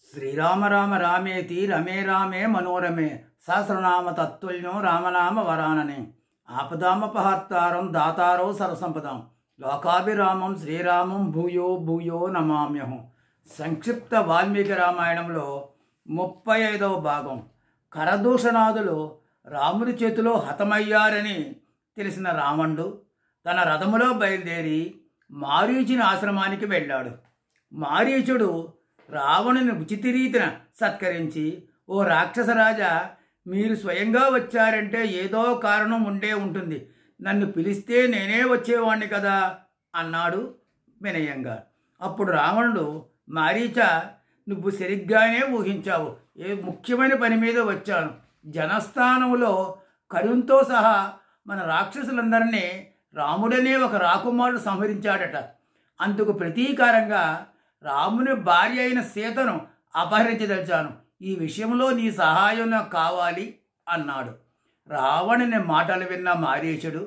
శ్రీరామ రామ రామేతి రమే రామే మనోరమే సహస్రనామ తత్తుల్యం రామనామ వరాననే ఆపదామపహర్తారం దాతారో సరసంపదాం లోకాభిరామం శ్రీరామం భూయో భూయో నమామ్యహం సంక్షిప్త వాల్మీకి రామాయణంలో ముప్పై ఐదవ భాగం కరదూషణాదులు రాముడి చేతిలో హతమయ్యారని తెలిసిన రావణుడు తన రథములో బయలుదేరి మారీచుని ఆశ్రమానికి వెళ్ళాడు మారీచుడు రావణుని ఉచిత రీతిన సత్కరించి ఓ రాక్షసరాజా మీరు స్వయంగా వచ్చారంటే ఏదో కారణం ఉండే ఉంటుంది నన్ను పిలిస్తే నేనే వచ్చేవాణ్ణి కదా అన్నాడు వినయంగా అప్పుడు రావణుడు మారీచ నువ్వు సరిగ్గానే ఊహించావు ఏ ముఖ్యమైన పని మీద వచ్చాను జనస్థానంలో కరుణ్తో సహా మన రాక్షసులందరినీ రాముడనే ఒక రాకుమారుడు సంహరించాడట అందుకు ప్రతీకారంగా రాముని భార్య అయిన సీతను అపహరించదలిచాను ఈ విషయంలో నీ సహాయం నాకు కావాలి అన్నాడు రావణుని మాటలు విన్న మారీచుడు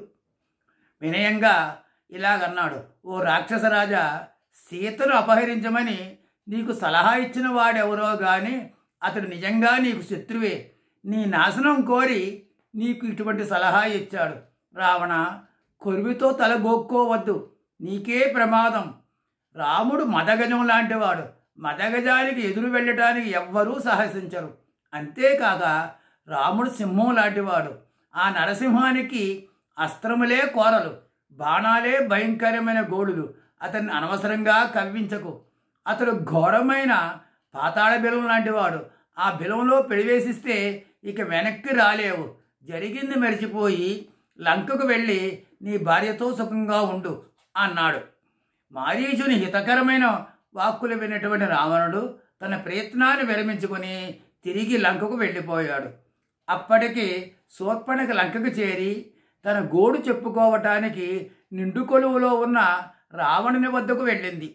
వినయంగా ఇలాగన్నాడు ఓ రాక్షసరాజా సీతను అపహరించమని నీకు సలహా ఇచ్చిన వాడెవరో గాని అతడు నిజంగా నీకు శత్రువే నీ నాశనం కోరి నీకు ఇటువంటి సలహా ఇచ్చాడు రావణ కొరివితో తల గోక్కోవద్దు నీకే ప్రమాదం రాముడు మదగజం లాంటివాడు మదగజానికి ఎదురు వెళ్ళటానికి ఎవ్వరూ సాహసించరు అంతేకాక రాముడు సింహం లాంటివాడు ఆ నరసింహానికి అస్త్రములే కోరలు బాణాలే భయంకరమైన గోడులు అతన్ని అనవసరంగా కవ్వించకు అతడు ఘోరమైన పాతాళ బిలం లాంటివాడు ఆ బిలంలో పెడివేసిస్తే ఇక వెనక్కి రాలేవు జరిగింది మరిచిపోయి లంకకు వెళ్ళి నీ భార్యతో సుఖంగా ఉండు అన్నాడు మారీచుని హితకరమైన వాక్కులు విన్నటువంటి రావణుడు తన ప్రయత్నాన్ని విరమించుకొని తిరిగి లంకకు వెళ్ళిపోయాడు అప్పటికి శూర్పణక లంకకు చేరి తన గోడు చెప్పుకోవటానికి నిండు కొలువులో ఉన్న రావణుని వద్దకు వెళ్ళింది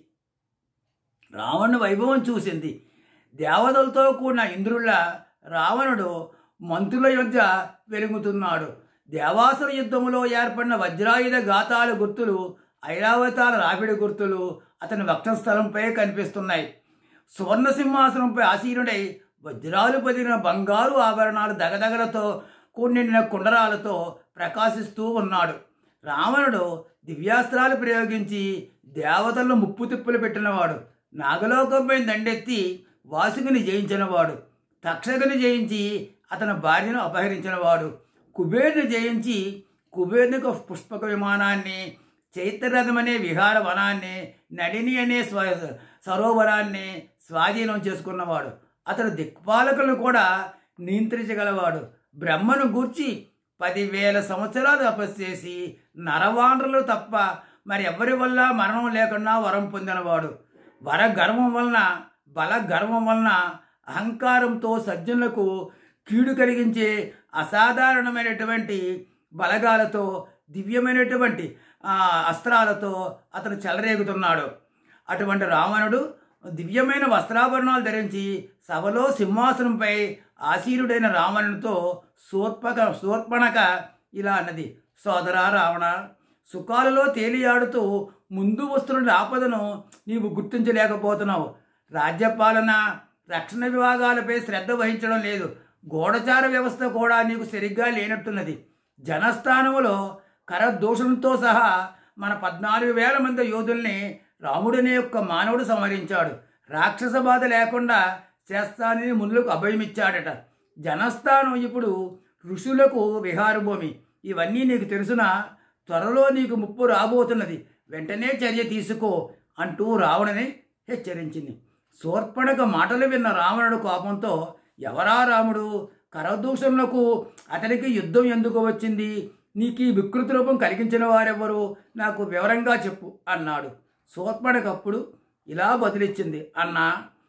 రావణుని వైభవం చూసింది దేవతలతో కూడిన ఇంద్రుల రావణుడు మంత్రుల యొద్ద వెలుగుతున్నాడు దేవాసుర యుద్ధములో ఏర్పడిన వజ్రాయుధ గాతాల గుర్తులు ఐరావతాల రాపిడి గుర్తులు అతని వక్షస్థలంపై కనిపిస్తున్నాయి సువర్ణ సింహాసనంపై ఆసీనుడై వజ్రాలు పదిన బంగారు ఆభరణాలు దగదగలతో కూడిన కుండరాలతో ప్రకాశిస్తూ ఉన్నాడు రావణుడు దివ్యాస్త్రాలు ప్రయోగించి దేవతలను ముప్పు తిప్పులు పెట్టినవాడు నాగలోకంపై దండెత్తి వాసుకుని జయించినవాడు తక్షకుని జయించి అతని భార్యను అపహరించినవాడు కుబేరుని జయించి కుబేరునికి ఒక పుష్పక విమానాన్ని చైత్యరథం అనే విహార వనాన్ని నడిని అనే స్వ సరోవరాన్ని స్వాధీనం చేసుకున్నవాడు అతడు దిక్పాలకులను కూడా నియంత్రించగలవాడు బ్రహ్మను గూర్చి పదివేల సంవత్సరాలు తపస్సు చేసి నరవాండ్రులు తప్ప మరి ఎవరి వల్ల మరణం లేకుండా వరం పొందినవాడు వర గర్వం వలన బల గర్వం వలన అహంకారంతో సజ్జనులకు కీడు కలిగించే అసాధారణమైనటువంటి బలగాలతో దివ్యమైనటువంటి అస్త్రాలతో అతను చెలరేగుతున్నాడు అటువంటి రావణుడు దివ్యమైన వస్త్రాభరణాలు ధరించి సభలో సింహాసనంపై ఆసీనుడైన రావణునితో శూర్పక శూర్పణక ఇలా అన్నది సోదరా రావణ సుఖాలలో తేలియాడుతూ ముందు వస్తున్న ఆపదను నీవు గుర్తించలేకపోతున్నావు రాజ్యపాలన రక్షణ విభాగాలపై శ్రద్ధ వహించడం లేదు గూఢచార వ్యవస్థ కూడా నీకు సరిగ్గా లేనట్టున్నది జనస్థానములో కరదోషంతో సహా మన పద్నాలుగు వేల మంది యోధుల్ని రాముడనే యొక్క మానవుడు సంహరించాడు రాక్షస బాధ లేకుండా చేస్తానని మునులకు అభయమిచ్చాడట జనస్థానం ఇప్పుడు ఋషులకు విహారభూమి ఇవన్నీ నీకు తెలుసునా త్వరలో నీకు ముప్పు రాబోతున్నది వెంటనే చర్య తీసుకో అంటూ రావణని హెచ్చరించింది శూర్పణక మాటలు విన్న రావణుడు కోపంతో ఎవరా రాముడు కరదూషణలకు అతనికి యుద్ధం ఎందుకు వచ్చింది నీకు ఈ వికృతి రూపం కలిగించిన వారెవరు నాకు వివరంగా చెప్పు అన్నాడు శూర్పణకప్పుడు ఇలా బదిలిచ్చింది అన్న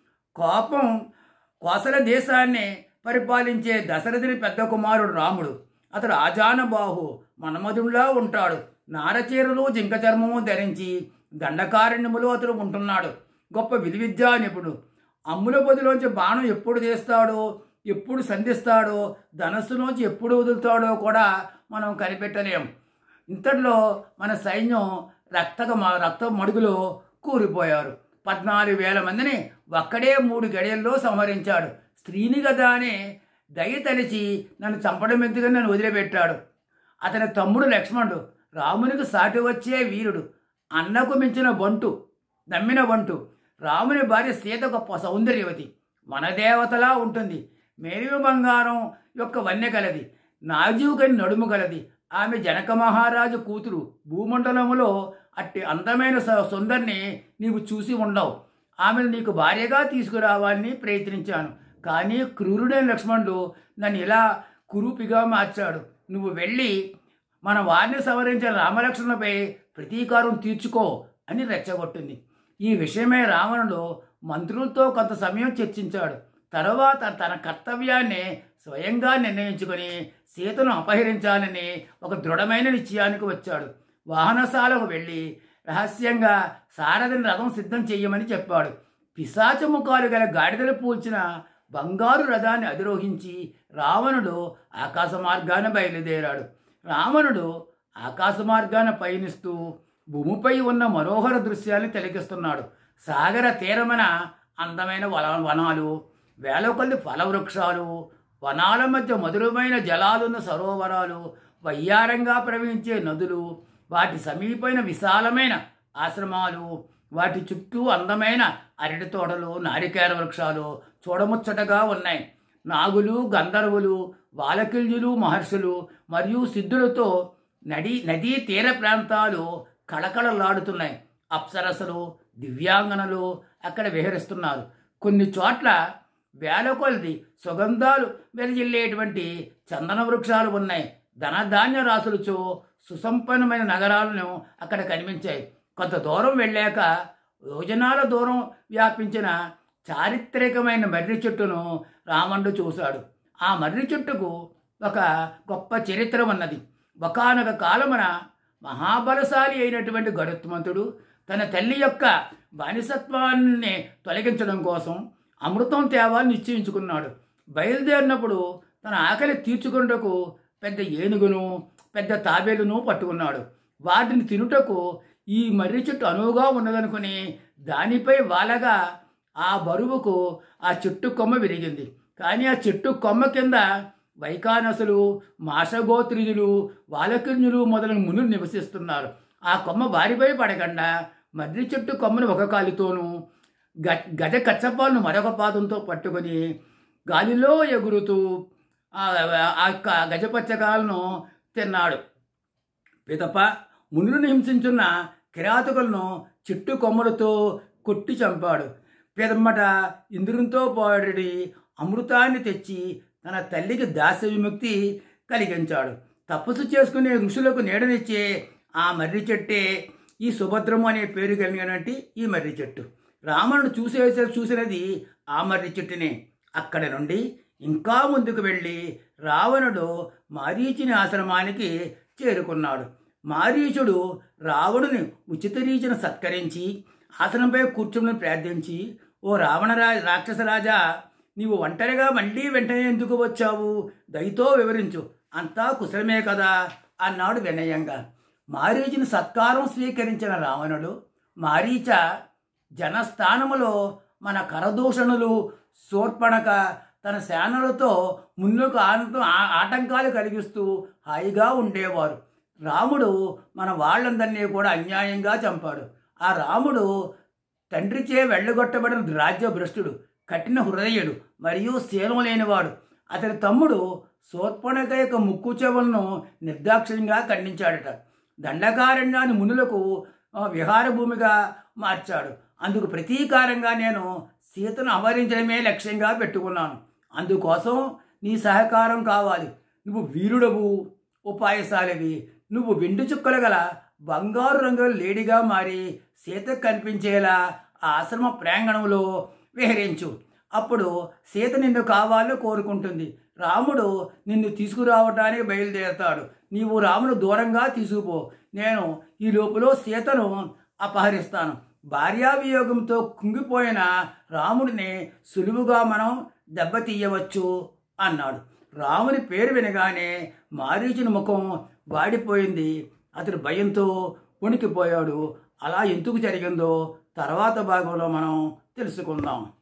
కోపం కోసల దేశాన్ని పరిపాలించే దశరథుని పెద్ద కుమారుడు రాముడు అతడు ఆజానబాహు మన్మధుడిలా ఉంటాడు నారచీరలు జింక చర్మము ధరించి దండకారణ్యములో అతడు ఉంటున్నాడు గొప్ప విలువిద్యా నిపుణుడు అమ్ముల పొదిలోంచి బాణం ఎప్పుడు తీస్తాడో ఎప్పుడు సంధిస్తాడో ధనస్సులోంచి ఎప్పుడు వదులుతాడో కూడా మనం కనిపెట్టలేం ఇంతట్లో మన సైన్యం రక్తక రక్త మడుగులో కూలిపోయారు పద్నాలుగు వేల మందిని ఒక్కడే మూడు గడియల్లో సంహరించాడు స్త్రీని కదా అని దయ తలిచి నన్ను చంపడం ఎందుకని నన్ను వదిలిపెట్టాడు అతని తమ్ముడు లక్ష్మణుడు రామునికి సాటి వచ్చే వీరుడు అన్నకు మించిన బంటు నమ్మిన బంటు రాముని భార్య సీత గొప్ప సౌందర్యవతి వనదేవతలా ఉంటుంది మేలిమి బంగారం యొక్క వన్య కలది నాజీవుకని నడుము కలది ఆమె జనక మహారాజు కూతురు భూమండలములో అట్టి అందమైన స- సుందరిని నీవు చూసి ఉండవు ఆమెను నీకు భార్యగా తీసుకురావాలని ప్రయత్నించాను కానీ క్రూరుడైన లక్ష్మణుడు నన్ను ఇలా కురూపిగా మార్చాడు నువ్వు వెళ్ళి మన వారిని సవరించిన రామలక్ష్మణులపై ప్రతీకారం తీర్చుకో అని రెచ్చగొట్టింది ఈ విషయమై రావణుడు మంత్రులతో కొంత సమయం చర్చించాడు తర్వాత తన కర్తవ్యాన్ని స్వయంగా నిర్ణయించుకొని సీతను అపహరించాలని ఒక దృఢమైన నిశ్చయానికి వచ్చాడు వాహనశాలకు వెళ్ళి రహస్యంగా సారథిని రథం సిద్ధం చెయ్యమని చెప్పాడు పిశాచ ముఖాలు గల గాడిదలు పూల్చిన బంగారు రథాన్ని అధిరోహించి రావణుడు ఆకాశ మార్గాన బయలుదేరాడు రావణుడు ఆకాశ మార్గాన పయనిస్తూ భూమిపై ఉన్న మనోహర దృశ్యాన్ని తిలకిస్తున్నాడు సాగర తీరమైన అందమైన వన వనాలు వేల కొద్ది ఫలవృక్షాలు వనాల మధ్య మధురమైన జలాలున్న సరోవరాలు వయ్యారంగా ప్రవహించే నదులు వాటి సమీపైన విశాలమైన ఆశ్రమాలు వాటి చుట్టూ అందమైన అరటి తోటలు నారికేర వృక్షాలు చూడముచ్చటగా ఉన్నాయి నాగులు గంధర్వులు వాలకిల్యులు మహర్షులు మరియు సిద్ధులతో నడి నదీ తీర ప్రాంతాలు కళకళలాడుతున్నాయి అప్సరసలు దివ్యాంగనలు అక్కడ విహరిస్తున్నారు కొన్ని చోట్ల వేల కొలది సుగంధాలు వెదజిల్లేటువంటి చందన వృక్షాలు ఉన్నాయి ధనధాన్య రాసులతో సుసంపన్నమైన నగరాలను అక్కడ కనిపించాయి కొంత దూరం వెళ్ళాక యోజనాల దూరం వ్యాపించిన చారిత్రకమైన మర్రి చెట్టును రావణుడు చూశాడు ఆ మర్రి చెట్టుకు ఒక గొప్ప చరిత్ర ఉన్నది ఒకనొక కాలమున మహాబలశాలి అయినటువంటి గరుత్మంతుడు తన తల్లి యొక్క బానిసత్వాన్ని తొలగించడం కోసం అమృతం తేవాలని నిశ్చయించుకున్నాడు బయలుదేరినప్పుడు తన ఆకలి తీర్చుకున్నటకు పెద్ద ఏనుగును పెద్ద తాబేలును పట్టుకున్నాడు వాటిని తినుటకు ఈ మర్రి చెట్టు అనువుగా ఉన్నదనుకుని దానిపై వాలగా ఆ బరువుకు ఆ చెట్టు కొమ్మ విరిగింది కానీ ఆ చెట్టు కొమ్మ కింద వైకానసులు మాషగోత్రిజులు వాలకిన్యులు మొదలైన మునులు నివసిస్తున్నారు ఆ కొమ్మ వారిపై పడకుండా మర్రి చెట్టు కొమ్మను ఒక కాలితోనూ గ గజ కచ్చపాలను మరొక పాదంతో పట్టుకొని గాలిలో ఎగురుతూ ఆ ఆ యొక్క గజపచ్చకాలను తిన్నాడు పిదప మునులను హింసించున్న కిరాతకులను చెట్టు కొమ్మలతో కొట్టి చంపాడు పిదమ్మట ఇంద్రునితో పోరాడి అమృతాన్ని తెచ్చి తన తల్లికి దాస్య విముక్తి కలిగించాడు తపస్సు చేసుకునే ఋషులకు నీడనిచ్చే ఆ మర్రి చెట్టే ఈ సుభద్రము అనే పేరు కలిగినటువంటి ఈ మర్రి చెట్టు రావణుడు చూసే చూసినది ఆ మర్రి చెట్టునే అక్కడి నుండి ఇంకా ముందుకు వెళ్ళి రావణుడు మారీచుని ఆశ్రమానికి చేరుకున్నాడు మారీచుడు రావణుని ఉచిత రీతిని సత్కరించి ఆసనంపై కూర్చుని ప్రార్థించి ఓ రావణరా రాక్షసరాజా నీవు ఒంటరిగా మళ్ళీ వెంటనే ఎందుకు వచ్చావు దయతో వివరించు అంతా కుశలమే కదా అన్నాడు వినయంగా మారీచుని సత్కారం స్వీకరించిన రావణుడు మారీచ జనస్థానములో మన కరదూషణులు శూర్పణక తన సేనలతో ముందుకు ఆనందం ఆ- ఆటంకాలు కలిగిస్తూ హాయిగా ఉండేవారు రాముడు మన వాళ్ళందరినీ కూడా అన్యాయంగా చంపాడు ఆ రాముడు తండ్రిచే వెళ్ళగొట్టబడిన రాజ్య భ్రష్టుడు కఠిన హృదయుడు మరియు శీలం లేనివాడు అతని తమ్ముడు శూర్పణక యొక్క ముక్కు చెవులను నిర్దాక్షిణ్యంగా ఖండించాడట దండకారణ్యాన్ని మునులకు ఆ, విహార భూమిగా మార్చాడు అందుకు ప్రతీకారంగా నేను సీతను అమరించడమే లక్ష్యంగా పెట్టుకున్నాను అందుకోసం నీ సహకారం కావాలి నువ్వు వీరుడవు ఉపాయశాలివి నువ్వు వెండి చుక్కల గల బంగారు రంగుల లేడిగా మారి సీతకు కనిపించేలా ఆ ఆశ్రమ ప్రాంగణంలో విహరించు అప్పుడు సీత నిన్ను కావాలని కోరుకుంటుంది రాముడు నిన్ను తీసుకురావటానికి బయలుదేరతాడు నీవు రామును దూరంగా తీసుకుపో నేను ఈ లోపల సీతను అపహరిస్తాను భార్యావియోగంతో కుంగిపోయిన రాముడిని సులువుగా మనం దెబ్బతీయవచ్చు అన్నాడు రాముని పేరు వినగానే మారీచుని ముఖం వాడిపోయింది అతడు భయంతో వణికిపోయాడు అలా ఎందుకు జరిగిందో తర్వాత భాగంలో మనం తెలుసుకుందాం